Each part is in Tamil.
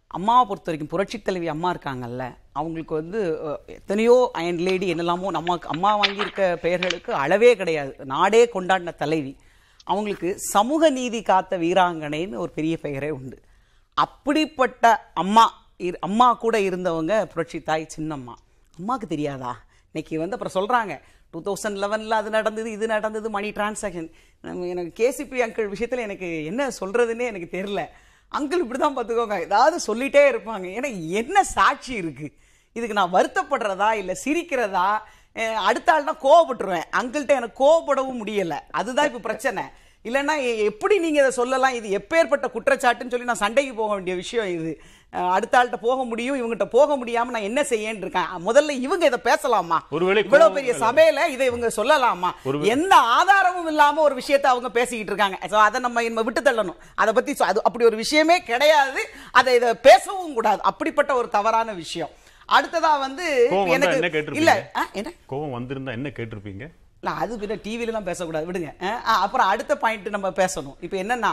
அம்மாவை பொறுத்த வரைக்கும் புரட்சித் தலைவி அம்மா இருக்காங்கல்ல அவங்களுக்கு வந்து அஹ், எத்தனையோ அயன் லேடி என்னெல்லாமோ நம்ம அம்மா வாங்கியிருக்க பெயர்களுக்கு அளவே கிடையாது நாடே கொண்டாடின தலைவி அவங்களுக்கு சமூக நீதி காத்த வீராங்கனைன்னு ஒரு பெரிய பெயரே உண்டு அப்படிப்பட்ட அம்மா இரு- அம்மா கூட இருந்தவங்க புரட்சி தாய் சின்னம்மா அம்மாவுக்கு தெரியாதா இன்னைக்கு வந்து அப்புறம் சொல்றாங்க டூ தௌசண்ட் லெவனில் அது நடந்தது இது நடந்தது மணி டிரான்சாக்ஷன் எனக்கு கேசிபி அங்கிள் விஷயத்தில் எனக்கு என்ன சொல்றதுன்னே எனக்கு தெரியல அங்கிள் இப்படி தான் பார்த்துக்கோங்க ஏதாவது சொல்லிட்டே இருப்பாங்க ஏன்னா என்ன சாட்சி இருக்கு இதுக்கு நான் வருத்தப்படுறதா இல்லை சிரிக்கிறதா அஹ் அடுத்த ஆள்னா கோவப்பட்டுருவேன் அங்கிள்கிட்ட எனக்கு கோவப்படவும் முடியல அதுதான் இப்போ பிரச்சனை இல்லைன்னா எ- எப்படி நீங்க இதை சொல்லலாம் இது எப்பேற்பட்ட குற்றச்சாட்டுன்னு சொல்லி நான் சண்டைக்கு போக வேண்டிய விஷயம் இது அஹ் அடுத்த ஆள்கிட்ட போக முடியும் இவங்ககிட்ட போக முடியாம நான் என்ன செய்யன்னு இருக்கேன் முதல்ல இவங்க இதை பேசலாமா ஒருவேளை இவ்வளவு கோவம் பெரிய இல்ல. சபையில இதை இவங்க சொல்லலாமா ஒருவே- எந்த ஆதாரமும் இல்லாம ஒரு விஷயத்தை அவங்க பேசிக்கிட்டு இருக்காங்க So அதை நம்ம இனிமே விட்டு தள்ளணும் அதை பத்தி சொ- அது அப்படி ஒரு விஷயமே கிடையாது அதை இதை பேசவும் கூடாது அப்படிப்பட்ட ஒரு தவறான விஷயம் அடுத்ததா வந்து கோவம் இப்ப வந்தா என்ன எனக்கு கேட்டிருப்பீங்க? இல்ல ஆ, என்ன கோவம் வந்திருந்தா என்ன கேட்டிருப்பீங்க இல்ல அது பின்ன டிவிலலாம் பேசக்கூடாது விடுங்க அஹ், அஹ், அப்புறம் அடுத்த பாயிண்ட் நம்ம பேசணும் இப்போ என்னன்னா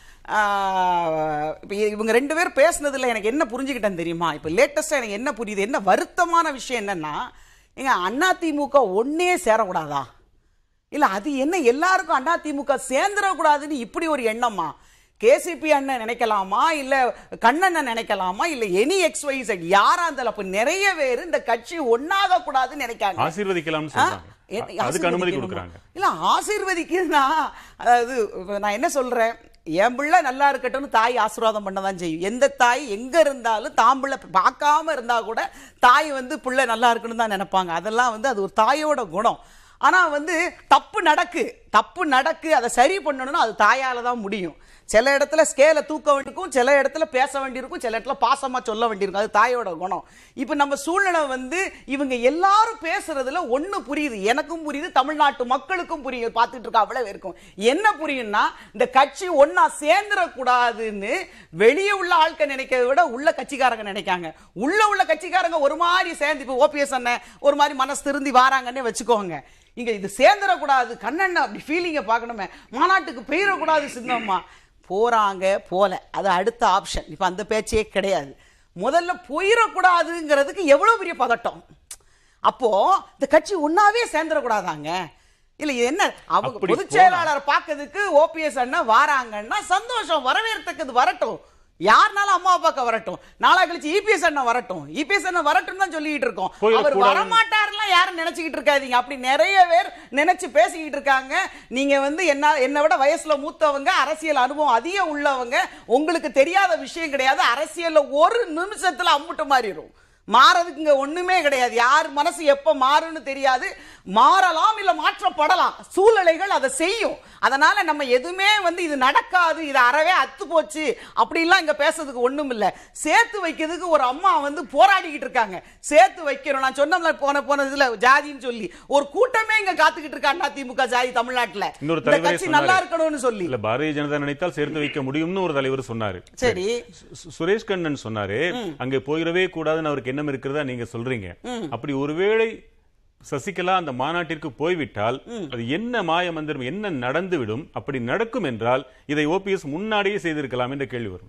ஆஹ், இப்போ இவங்க ரெண்டு பேரும் பேசுனதுல எனக்கு என்ன புரிஞ்சுக்கிட்டேன் தெரியுமா இப்போ லேட்டஸ்ட்டாக எனக்கு என்ன புரியுது என்ன வருத்தமான விஷயம் என்னன்னா எங்க அதிமுக ஒன்னே சேரக்கூடாதா இல்ல அது என்ன எல்லாருக்கும் அதிமுக சேர்ந்துடக்கூடாதுன்னு இப்படி ஒரு எண்ணமா கேசிபி அண்ணன் நினைக்கலாமா இல்ல கண்ணண்ணன் நினைக்கலாமா இல்ல எனி எக்ஸ் ஒய் செட் யாரா இருந்தாலும் அப்ப நிறைய பேர் இந்த கட்சி ஒன்னாக கூடாதுன்னு நினைக்காங்க ஆசீர்வதிக்கலாம்னு ஆ? சொல்றாங்க எ- அதுக்கு அனுமதி ஆசீர்வதிக்கணுமா? கொடுக்குறாங்க இல்ல ஆசீர்வதிக்குதுன்னா அதாவது இப்ப நான் என்ன சொல்றேன் என் பிள்ளை நல்லா இருக்கட்டும்னு தாய் ஆசீர்வாதம் பண்ணதான் செய்யும் எந்த தாய் எங்க இருந்தாலும் தாம் பிள்ளை பார்க்காம இருந்தா கூட தாய் வந்து பிள்ளை நல்லா இருக்கணும் தான் நினைப்பாங்க அதெல்லாம் வந்து அது ஒரு தாயோட குணம் ஆனா வந்து தப்பு நடக்கு தப்பு நடக்கு அதை சரி பண்ணணும்னா அது தாயால தான் முடியும் சில இடத்துல ஸ்கேலை தூக்க வேண்டியிருக்கும் சில இடத்துல பேச வேண்டியிருக்கும் சில இடத்துல பாசமா சொல்ல வேண்டியிருக்கும் அது தாயோட குணம் இப்போ நம்ம சூழ்நிலை வந்து இவங்க எல்லாரும் பேசுறதுல ஒண்ணு புரியுது எனக்கும் புரியுது தமிழ்நாட்டு மக்களுக்கும் புரியுது பார்த்துட்டு இருக்க அவ்வளவு இருக்கும் என்ன புரியும்னா இந்த கட்சி ஒன்னா சேர்ந்துடக்கூடாதுன்னு வெளியே உள்ள ஆட்கள் நினைக்கிறத விட உள்ள கட்சிக்காரங்க நினைக்காங்க உள்ள உள்ள கட்சிக்காரங்க ஒரு மாதிரி சேர்ந்து இப்போ ஓபிஎஸ் அண்ணன் ஒரு மாதிரி மனசு திருந்தி வாராங்கன்னே வச்சுக்கோங்க இங்க இது சேர்ந்துடக்கூடாது கண்ணண்ண அப்படி ஃபீலிங்கை பார்க்கணுமே மாநாட்டுக்கு போயிடக்கூடாது சின்னம்மா போறாங்க போல அது அடுத்த ஆப்ஷன் இப்ப அந்த பேச்சே கிடையாது முதல்ல போயிடக்கூடாதுங்கிறதுக்கு எவ்வளவு பெரிய பதட்டம் அப்போ இந்த கட்சி ஒன்னாவே சேர்ந்துடக்கூடாதாங்க இல்ல இது என்ன அவங்க அப்படி பொதுச் செயலாளர் பார்க்கறதுக்கு ஓபிஎஸ் அண்ணன் வாராங்கன்னா சந்தோஷம் வரவேற்கத்தக்கது வரட்டும் யாருனாலும் அம்மா அப்பாக்க வரட்டும் நாளா கழிச்சு இபிஎஸ் அண்ணன் வரட்டும் இபிஎஸ் அண்ணன் வரட்டும் தான் சொல்லிட்டு இருக்கோம் அவர் போயிடக்கூடாது. வரமாட்டாருலாம் யாரும் நினைச்சுக்கிட்டு இருக்காதீங்க அப்படி நிறைய பேர் நினைச்சு பேசிக்கிட்டு இருக்காங்க நீங்க வந்து என்ன என்னை விட வயசுல மூத்தவங்க அரசியல் அனுபவம் அதிகம் உள்ளவங்க உங்களுக்கு தெரியாத விஷயம் கிடையாது அரசியல்ல ஒரு நிமிஷத்துல அம்முட்டு மாறிடும் மாறதுக்கு இங்க ஒண்ணுமே கிடையாது யார் மனசு எப்ப மாறும்னு தெரியாது மாறலாம் இல்ல மாற்றப்படலாம் சூழ்நிலைகள் அதை செய்யும் அதனால நம்ம எதுவுமே வந்து இது நடக்காது இது அறவே அத்து போச்சு அப்படிலாம் இங்க பேசுறதுக்கு ஒண்ணும் இல்ல சேர்த்து வைக்கிறதுக்கு ஒரு அம்மா வந்து போராடிக்கிட்டு இருக்காங்க சேர்த்து வைக்கிறோம் நான் சொன்னோம்ல போன போன இதுல ஜாதின்னு சொல்லி ஒரு கூட்டமே இங்க காத்துக்கிட்டு இருக்காங்க திமுக ஜாதி தமிழ்நாட்டுல இன்னொரு இந்த தலைவரே கட்சி நல்லா சொன்னாரு. இருக்கணும்னு சொல்லி இல்ல பாரதிய ஜனதா நினைத்தால் சேர்த்து வைக்க முடியும்னு ஒரு தலைவர் சொன்னாரு சரி சு- சுரேஷ் கண்ணன் சொன்னாரு அங்கே போயிடவே கூடாதுன்னு அவருக்கு எண்ணம் இருக்கிறதா நீங்க சொல்றீங்க அப்படி ஒருவேளை சசிகலா அந்த மாநாட்டிற்கு போய்விட்டால் அது என்ன மாய மந்திரம் என்ன நடந்துவிடும் அப்படி நடக்கும் என்றால் இதை ஓபிஎஸ் முன்னாடியே செய்திருக்கலாம் என்ற கேள்வி வரும்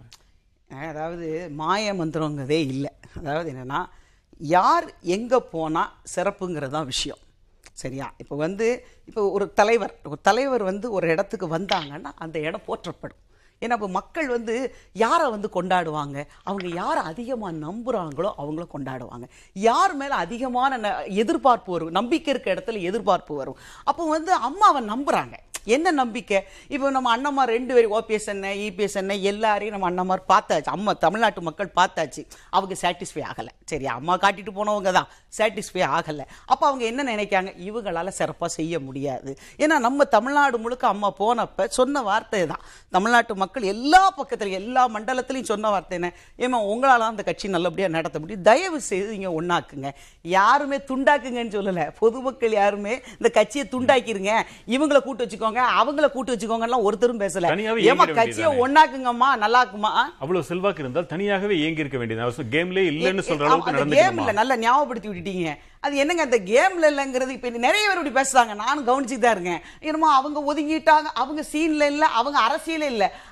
அதாவது மாய மந்திரங்கிறதே இல்லை அதாவது என்னன்னா யார் எங்கே போனால் சிறப்புங்கிறது தான் விஷயம் சரியா இப்போ வந்து இப்போ ஒரு தலைவர் ஒரு தலைவர் வந்து ஒரு இடத்துக்கு வந்தாங்கன்னா அந்த இடம் போற்றப்படும் ஏன்னா இப்போ மக்கள் வந்து யாரை வந்து கொண்டாடுவாங்க அவங்க யாரை அதிகமாக நம்புகிறாங்களோ அவங்கள கொண்டாடுவாங்க யார் மேலே அதிகமான ந- எதிர்பார்ப்பு வரும் நம்பிக்கை இருக்க இடத்துல எதிர்பார்ப்பு வரும் அப்போ வந்து அம்மாவை நம்புகிறாங்க என்ன நம்பிக்கை இப்போ நம்ம அண்ணம்மார் ரெண்டு பேரும் ஓபிஎஸ் என்ன இபிஎஸ் என்ன எல்லாரையும் நம்ம அண்ணம்மார் பார்த்தாச்சு அம்மா தமிழ்நாட்டு மக்கள் பார்த்தாச்சு அவங்க சாட்டிஸ்ஃபை ஆகலை சரி அம்மா காட்டிட்டு போனவங்க தான் சாட்டிஸ்ஃபை ஆகலை அப்போ அவங்க என்ன நினைக்காங்க இவங்களால சிறப்பாக செய்ய முடியாது ஏன்னா நம்ம தமிழ்நாடு முழுக்க அம்மா போனப்ப சொன்ன வார்த்தை தான் தமிழ்நாட்டு மக்கள் எல்லா பக்கத்துலையும் எல்லா மண்டலத்திலையும் சொன்ன வார்த்தை என்ன ஏமா உங்களால அந்த கட்சி நல்லபடியாக நடத்த முடியும் தயவு செய்து நீங்க ஒண்ணாக்குங்க யாருமே துண்டாக்குங்கன்னு சொல்லலை பொதுமக்கள் யாருமே இந்த கட்சியை துண்டாக்கிருங்க இவங்களை கூட்டு வச்சுக்கோங்க அவங்கள கூட்டு வச்சுக்கோங்கலாம் ஒருத்தரும் பேசல தனியாவே ஏமா இயங்கிட கட்சியை வேண்டியதுதானே? ஒண்ணாக்குங்கம்மா நல்லா இருக்குமா அவ்வளவு செல்வாக்கு இருந்தால் தனியாகவே இயங்கி இருக்க வேண்டியது கேம்லயே இல்லைன்னு சொல்ற அளவுக்கு அந்த கேம்ல நடந்துக்கணுமா நல்லா ஞாபகப்படுத்தி விட்டுட்டீங்க அது என்னங்க அந்த கேம்ல இல்லைங்கிறது இப்ப நிறைய பேர் இப்படி பேசுறாங்க நானும் கவனிச்சுட்டு தான் இருக்கேன் என்னமோ அவங்க ஒதுங்கிட்டாங்க அவங்க சீன்ல இல்ல அவங்க அரசியல இல்ல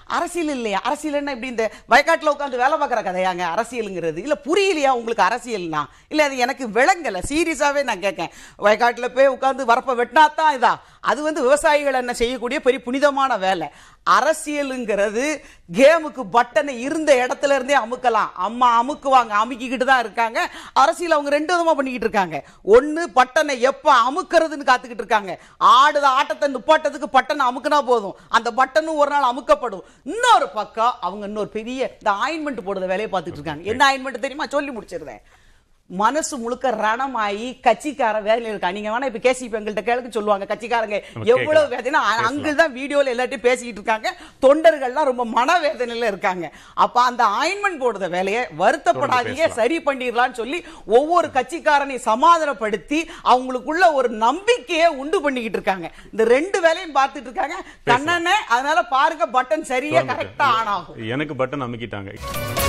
அரசியல் இல்லையா அரசியல் என்ன இப்படி இந்த வயக்காட்டுல உட்காந்து வேலை பார்க்குற கதையாங்க அரசியலுங்கிறது இல்ல புரியலையா உங்களுக்கு அரசியல்னா இல்ல அது எனக்கு விளங்கல சீரியஸாவே நான் கேட்கேன் வயக்காட்டுல போய் உட்காந்து வரப்ப வெட்டினாத்தான் இதா அது வந்து விவசாயிகள் என்ன செய்யக்கூடிய பெரிய புனிதமான வேலை அரசியலுங்கிறது கேமுக்கு பட்டனை இருந்த இடத்துல இருந்தே அமுக்கலாம் அம்மா அமுக்குவாங்க அமுக்கிக்கிட்டு தான் இருக்காங்க அரசியல் அவங்க ரெண்டு விதமா பண்ணிக்கிட்டு இருக்காங்க ஒண்ணு பட்டனை எப்ப அமுக்கிறதுன்னு காத்துக்கிட்டு இருக்காங்க ஆடுத ஆட்டத்தை நிப்பாட்டத்துக்கு பட்டனை அமுக்குனா போதும் அந்த பட்டனும் ஒரு நாள் அமுக்கப்படும் இன்னொரு பக்கம் அவங்க இன்னொரு பெரிய இந்த ஆயின்மெண்ட் போடுற வேலையை பார்த்துட்டு இருக்காங்க என்ன ஆயின்மெண்ட் தெரியுமா சொல்லி முடிச்சிருந்தேன் மனசு முழுக்க ரணமாயி கட்சிக்கார வேலையில இருக்கா நீங்க வேணா இப்ப கேசிப்ப எங்கள்கிட்ட கேளுக்கு சொல்லுவாங்க கட்சிக்காரங்க நம்ம எவ்வளவு கேட்கலாம். வேதனை அங்கிள் தான் வீடியோல எல்லாத்தையும் பேசிக்கிட்டு இருக்காங்க தொண்டர்கள்லாம் ரொம்ப மனவேதனையில இருக்காங்க அப்ப அந்த ஆயின்மெண்ட் போடுற வேலையை வருத்தப்படாதீங்க தொடர்ந்து சரி பண்ணிடலாம்னு சொல்லி ஒவ்வொரு கட்சிக்காரனை சமாதானப்படுத்தி அவங்களுக்குள்ள ஒரு நம்பிக்கையை உண்டு பண்ணிக்கிட்டு இருக்காங்க இந்த ரெண்டு வேலையும் பார்த்துட்டு இருக்காங்க கண்ணனே அதனால பாருங்க பட்டன் சரியா தொடர்ந்து கரெக்டா ஆன் ஆகும் எனக்கு பட்டன் அமுக்கிட்டாங்க